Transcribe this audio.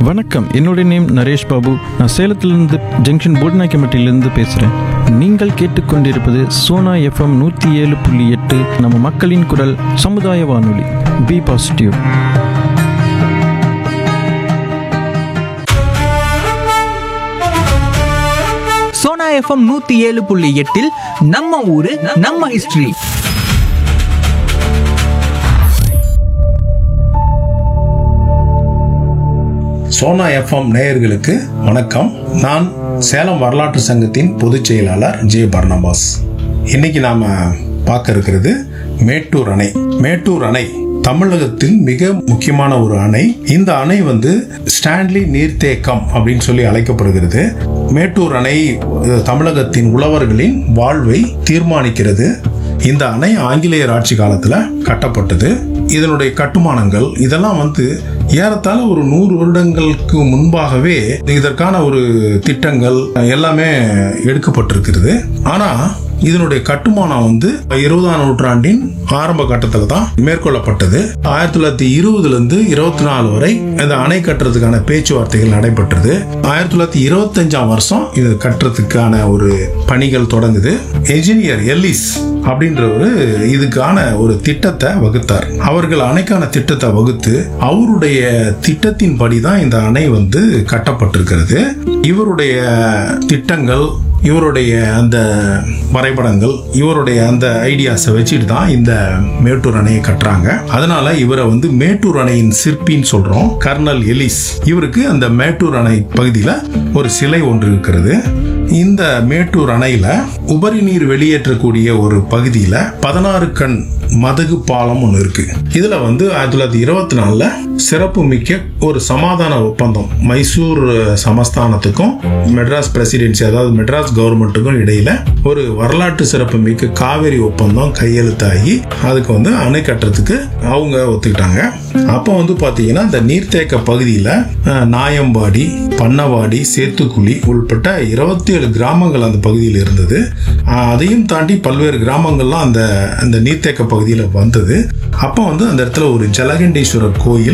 வணக்கம் என்னுடைய நேம் நரேஷ் பாபு நான் சேலத்திலிருந்து ஜங்ஷன் போட்னாக்கிமட்டிலிருந்து பேசுகிறேன் நீங்கள் கேட்டுக்கொண்டிருப்பது சோனா எஃப்எம் நூற்றி ஏழு புள்ளி எட்டு நம்ம மக்களின் குரல் சமுதாய வானொலி பி பாசிட்டிவ் சோனா எஃப்எம் நூத்தி ஏழு புள்ளி எட்டில் நம்ம ஊரு நம்ம ஹிஸ்டரி சோனா எஃப்எம் நேயர்களுக்கு வணக்கம் நான் சேலம் வரலாற்று சங்கத்தின் பொதுச் செயலாளர் ஜே பர்னபாஸ் இன்னைக்கு நாம பார்க்க இருக்கிறது மேட்டூர் அணை மேட்டூர் அணை தமிழகத்தில் மிக முக்கியமான ஒரு அணை இந்த அணை வந்து ஸ்டான்லி நீர்த்தேக்கம் அப்படின்னு சொல்லி அழைக்கப்படுகிறது மேட்டூர் அணை அஹ், தமிழகத்தின் உழவர்களின் வாழ்வை தீர்மானிக்கிறது இந்த அணை ஆங்கிலேயர் ஆட்சி காலத்துல கட்டப்பட்டது இதனுடைய கட்டுமானங்கள் இதெல்லாம் வந்து ஏறத்தாழ ஒரு நூறு வருடங்களுக்கு முன்பாகவே இதற்கான ஒரு திட்டங்கள் எல்லாமே எடுக்கப்பட்டிருக்கிறது ஆனா இதனுடைய கட்டுமானம் வந்து இருபதாம் நூற்றாண்டின் ஆரம்ப கட்டத்தில் தான் மேற்கொள்ளப்பட்டது ஆயிரத்தி தொள்ளாயிரத்தி இருபதுல இருந்து இருபத்தி நாலு வரை இந்த அணை கட்டுறதுக்கான பேச்சுவார்த்தைகள் நடைபெற்றது ஆயிரத்தி தொள்ளாயிரத்தி இருபத்தஞ்சாம் வருஷம் இது கட்டுறதுக்கான ஒரு பணிகள் தொடங்குது என்ஜினியர் எல்லிஸ் அப்படின்றவர் இதுக்கான ஒரு திட்டத்தை வகுத்தார் அவர்கள் அணைக்கான திட்டத்தை வகுத்து அவருடைய திட்டத்தின்படி தான் இந்த அணை வந்து கட்டப்பட்டிருக்கிறது இவருடைய திட்டங்கள் இவருடைய அந்த வரைபடங்கள் இவருடைய அந்த ஐடியாஸை வச்சுட்டு தான் இந்த மேட்டூர் அணையை கட்டுறாங்க அதனால இவரை வந்து மேட்டூர் அணையின் சிற்பின்னு சொல்றோம் கர்னல் எலிஸ் இவருக்கு அந்த மேட்டூர் அணை பகுதியில் ஒரு சிலை ஒன்று இருக்கிறது இந்த மேட்டூர் அணையில உபரி நீர் வெளியேற்றக்கூடிய ஒரு பகுதியில பதினாறு கண் மதகு பாலம் ஒன்று இருக்கு இதுல வந்து ஆயிரத்தி தொள்ளாயிரத்தி இருபத்தி நாலுல சிறப்பு மிக்க ஒரு சமாதான ஒப்பந்தம் மைசூர் சமஸ்தானத்துக்கும் மெட்ராஸ் பிரசிடென்சி அதாவது மெட்ராஸ் கவர்மெண்ட்டுக்கும் இடையில ஒரு வரலாற்று சிறப்பு மிக்க காவேரி ஒப்பந்தம் கையெழுத்தாகி அதுக்கு வந்து அணை கட்டுறதுக்கு அவங்க ஒத்துக்கிட்டாங்க அப்போ வந்து பாத்தீங்கன்னா இந்த நீர்த்தேக்க பகுதியில அஹ், நாயம்பாடி பண்ணவாடி சேத்துக்குழி உள்பட்ட இருபத்தி ஏழு கிராமங்கள் அந்த பகுதியில் இருந்தது அஹ், அதையும் தாண்டி பல்வேறு கிராமங்கள்லாம் அந்த அந்த நீர்த்தேக்க பகுதியில் வந்தது அப்போ வந்து அந்த இடத்துல ஒரு ஜலகண்டீஸ்வரர் கோயில்